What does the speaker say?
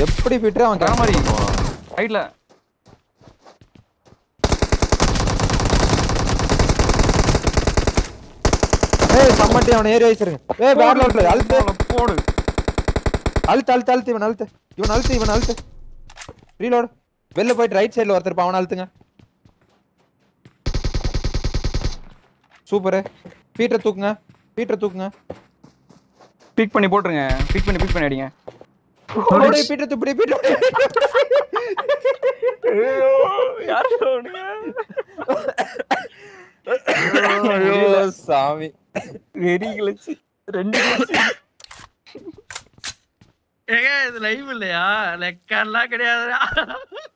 எப்படி பீட்டர் அவன் வர மாதிரி ரைட்ல ஏய் சம்மட்டி அவனை ஏறி வச்சிருங்க ஏய் பேட் லோட்ல அழுத்து போடு அழுத்து அழுத்து அழுத்து இவன் அழுத்து இவன் அழுத்து இவன் அழுத்து ரீலோட் வெளில போயிட்டு ரைட் சைடுல ஒருத்தர் இருப்பான், அவனை அழுத்துங்க சூப்பர் பீட்டர் தூக்குங்க பீட்டர் தூக்குங்க பிக் பண்ணி போட்டுருங்க பிக் பண்ணி பிக் பண்ணி அடிங்க ஓடி பீட்டர் துப்படி பீட்டர் யார் ஐயோ சாமி வெரி கிளச்சு ரெண்டு கிளச்சு ஏங்க இது லைவ் இல்லையா லெக்கெல்லாம் கிடையாது